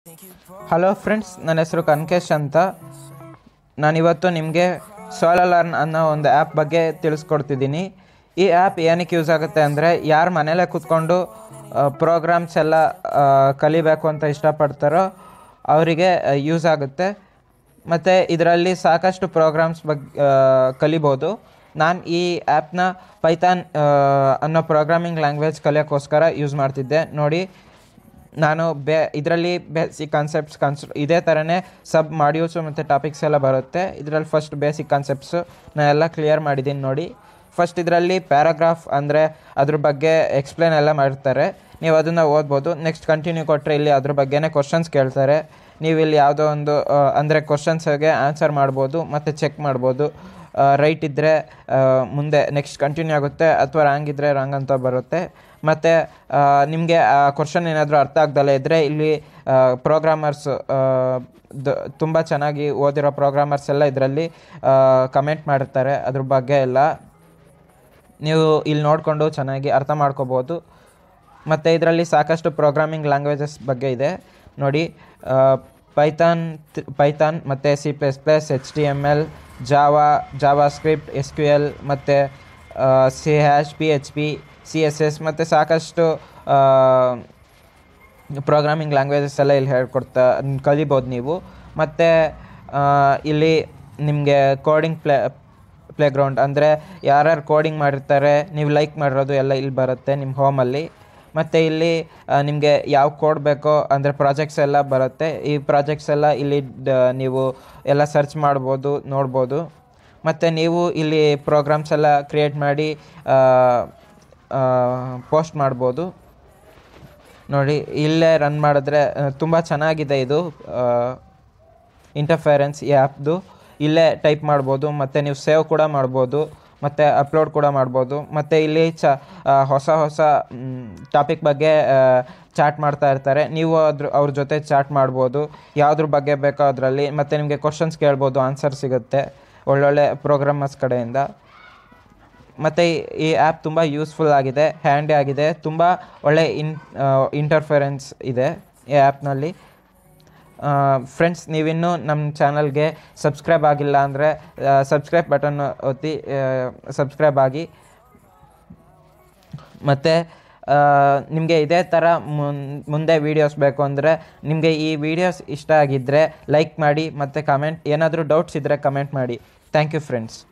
hello friends ನನ್ನ ಹೆಸರು ಕನ್ಕೇಶ್ ಅಂತ ನಾನಿವತ್ತು ನಿಮಗೆ ಸೋಲೋ ಲರ್ನ್ ಅನ್ನೋ ಒಂದು ಆ್ಯಪ್ ಬಗ್ಗೆ ತಿಳಿಸ್ಕೊಡ್ತಿದ್ದೀನಿ ಈ ಆ್ಯಪ್ ಏನಕ್ಕೆ ಯೂಸ್ ಆಗುತ್ತೆ ಅಂದರೆ ಯಾರು ಮನೇಲೇ ಕೂತ್ಕೊಂಡು ಪ್ರೋಗ್ರಾಮ್ಸ್ ಎಲ್ಲ ಆ, ಕಲಿಬೇಕು ಅಂತ ಇಷ್ಟಪಡ್ತಾರೋ ಅವರಿಗೆ ಯೂಸ್ ಆಗುತ್ತೆ ಮತ್ತು ಇದರಲ್ಲಿ ಸಾಕಷ್ಟು ಪ್ರೋಗ್ರಾಮ್ಸ್ ಬಗ್ಗೆ ಕಲಿಬೋದು ನಾನು ಈ ಆ್ಯಪ್ನ ಪೈಥಾನ್ ಅನ್ನೋ ಪ್ರೋಗ್ರಾಮಿಂಗ್ ಲ್ಯಾಂಗ್ವೇಜ್ ಕಲಿಯೋಕ್ಕೋಸ್ಕರ ಯೂಸ್ ಮಾಡ್ತಿದ್ದೆ ನೋಡಿ ನಾನು ಬೇ ಇದರಲ್ಲಿ ಬೇಸಿಕ್ ಕಾನ್ಸೆಪ್ಟ್ಸ್ ಕಾನ್ಸ್ ಇದೇ ಥರನೇ ಸಬ್ ಮಾಡ್ಯೂಲ್ಸು ಮತ್ತು ಟಾಪಿಕ್ಸ್ ಎಲ್ಲ ಬರುತ್ತೆ ಇದರಲ್ಲಿ ಫಸ್ಟ್ ಬೇಸಿಕ್ ಕಾನ್ಸೆಪ್ಟ್ಸು ನಾನೆಲ್ಲ ಕ್ಲಿಯರ್ ಮಾಡಿದ್ದೀನಿ ನೋಡಿ ಫಸ್ಟ್ ಇದರಲ್ಲಿ ಪ್ಯಾರಾಗ್ರಾಫ್ ಅಂದರೆ ಅದ್ರ ಬಗ್ಗೆ ಎಕ್ಸ್ಪ್ಲೇನ್ ಎಲ್ಲ ಮಾಡಿರ್ತಾರೆ ನೀವು ಅದನ್ನು ಓದ್ಬೋದು ನೆಕ್ಸ್ಟ್ ಕಂಟಿನ್ಯೂ ಕೊಟ್ಟರೆ ಇಲ್ಲಿ ಅದ್ರ ಬಗ್ಗೆನೇ ಕ್ವಶನ್ಸ್ ಕೇಳ್ತಾರೆ ನೀವು ಇಲ್ಲಿ ಯಾವುದೋ ಒಂದು ಅಂದರೆ ಕ್ವಶನ್ಸ್ಗೆ ಆನ್ಸರ್ ಮಾಡ್ಬೋದು ಮತ್ತು ಚೆಕ್ ಮಾಡ್ಬೋದು ರೈಟ್ ಇದ್ದರೆ ಮುಂದೆ ನೆಕ್ಸ್ಟ್ ಕಂಟಿನ್ಯೂ ಆಗುತ್ತೆ ಅಥವಾ ರಾಂಗ್ ಇದ್ದರೆ ರಾಂಗ್ ಅಂತ ಬರುತ್ತೆ ಮತ್ತು ನಿಮಗೆ ಆ ಕ್ವಶನ್ ಏನಾದರೂ ಅರ್ಥ ಆಗ್ದಲೇ ಇದ್ದರೆ ಇಲ್ಲಿ ಪ್ರೋಗ್ರಾಮರ್ಸ್ ತುಂಬ ಚೆನ್ನಾಗಿ ಓದಿರೋ ಪ್ರೋಗ್ರಾಮರ್ಸ್ ಎಲ್ಲ ಇದರಲ್ಲಿ ಕಮೆಂಟ್ ಮಾಡಿರ್ತಾರೆ ಅದ್ರ ಬಗ್ಗೆ ಎಲ್ಲ ನೀವು ಇಲ್ಲಿ ನೋಡಿಕೊಂಡು ಚೆನ್ನಾಗಿ ಅರ್ಥ ಮಾಡ್ಕೋಬೋದು ಮತ್ತು ಇದರಲ್ಲಿ ಸಾಕಷ್ಟು ಪ್ರೋಗ್ರಾಮಿಂಗ್ ಲ್ಯಾಂಗ್ವೇಜಸ್ ಬಗ್ಗೆ ಇದೆ ನೋಡಿ ಪೈಥಾನ್ ಪೈಥಾನ್ ಮತ್ತು C plus plus H T M L Java JavaScript S Q L ಮತ್ತು C hash P H P C S S ಮತ್ತು ಸಾಕಷ್ಟು ಪ್ರೋಗ್ರಾಮಿಂಗ್ ಲ್ಯಾಂಗ್ವೇಜಸ್ ಎಲ್ಲ ಇಲ್ಲಿ ಹೇಳ್ಕೊಡ್ತಾ ಕಲಿಬೋದು ನೀವು ಮತ್ತು ಇಲ್ಲಿ ನಿಮಗೆ ಕೋಡಿಂಗ್ ಪ್ಲೇ ಪ್ಲೇಗ್ರೌಂಡ್ ಅಂದರೆ ಯಾರ್ಯಾರು ಕೋಡಿಂಗ್ ಮಾಡಿರ್ತಾರೆ ನೀವು ಲೈಕ್ ಮಾಡಿರೋದು ಎಲ್ಲ ಇಲ್ಲಿ ಬರುತ್ತೆ ನಿಮ್ಮ ಹೋಮಲ್ಲಿ ಮತ್ತು ಇಲ್ಲಿ ನಿಮಗೆ ಯಾವ ಕೋಡ್ ಬೇಕೋ ಅಂದರೆ ಪ್ರಾಜೆಕ್ಟ್ಸ್ ಎಲ್ಲ ಬರುತ್ತೆ ಈ ಪ್ರಾಜೆಕ್ಟ್ಸ್ ಎಲ್ಲ ಇಲ್ಲಿ ಡ- ನೀವು ಎಲ್ಲ ಸರ್ಚ್ ಮಾಡ್ಬೋದು ನೋಡ್ಬೋದು ಮತ್ತು ನೀವು ಇಲ್ಲಿ ಪ್ರೋಗ್ರಾಮ್ಸ್ ಎಲ್ಲ ಕ್ರಿಯೇಟ್ ಮಾಡಿ ಪೋಸ್ಟ್ ಮಾಡ್ಬೋದು ನೋಡಿ ಇಲ್ಲೇ ರನ್ ಮಾಡಿದ್ರೆ ತುಂಬ ಚೆನ್ನಾಗಿದೆ ಇದು ಇಂಟರ್ಫರೆನ್ಸ್ ಈ ಆ್ಯಪ್ದು ಇಲ್ಲೇ ಟೈಪ್ ಮಾಡ್ಬೋದು ಮತ್ತು ನೀವು ಸೇವ್ ಕೂಡ ಮಾಡ್ಬೋದು ಮತ್ತು ಅಪ್ಲೋಡ್ ಕೂಡ ಮಾಡ್ಬೋದು ಮತ್ತು ಇಲ್ಲಿ ಚ ಆ, ಹೊಸ ಹೊಸ ಟಾಪಿಕ್ ಬಗ್ಗೆ ಚಾಟ್ ಮಾಡ್ತಾ ಇರ್ತಾರೆ ನೀವು ಅದ್ರ ಅವ್ರ ಜೊತೆ ಚಾಟ್ ಮಾಡ್ಬೋದು ಯಾವುದ್ರ ಬಗ್ಗೆ ಬೇಕೋ ಅದರಲ್ಲಿ ಮತ್ತು ನಿಮಗೆ ಕ್ವಶನ್ಸ್ ಕೇಳ್ಬೋದು ಆನ್ಸರ್ ಸಿಗುತ್ತೆ ಒಳ್ಳೊಳ್ಳೆ ಪ್ರೋಗ್ರಾಮರ್ಸ್ ಕಡೆಯಿಂದ ಮತ್ತು ಈ ಆ್ಯಪ್ ತುಂಬ ಯೂಸ್ಫುಲ್ ಆಗಿದೆ ಹ್ಯಾಂಡಿ ಆಗಿದೆ ತುಂಬ ಒಳ್ಳೆ ಇನ್ ಇಂಟರ್ಫರೆನ್ಸ್ ಇದೆ ಈ ಆ್ಯಪ್ನಲ್ಲಿ ಫ್ರೆಂಡ್ಸ್ ನೀವಿನ್ನೂ ನಮ್ಮ ಚಾನಲ್ಗೆ ಸಬ್ಸ್ಕ್ರೈಬ್ ಆಗಿಲ್ಲ ಅಂದರೆ ಸಬ್ಸ್ಕ್ರೈಬ್ ಬಟನ್ ಒತ್ತಿ ಸಬ್ಸ್ಕ್ರೈಬ್ ಆಗಿ ಮತ್ತು ನಿಮಗೆ ಇದೇ ಥರ ಮುನ್ ಮುಂದೆ ವೀಡಿಯೋಸ್ ಬೇಕು ಅಂದರೆ ನಿಮಗೆ ಈ ವಿಡಿಯೋಸ್ ಇಷ್ಟ ಆಗಿದ್ದರೆ ಲೈಕ್ ಮಾಡಿ ಮತ್ತು ಕಮೆಂಟ್ ಏನಾದರೂ ಡೌಟ್ಸ್ ಇದ್ದರೆ ಕಮೆಂಟ್ ಮಾಡಿ ಥ್ಯಾಂಕ್ ಯು ಫ್ರೆಂಡ್ಸ್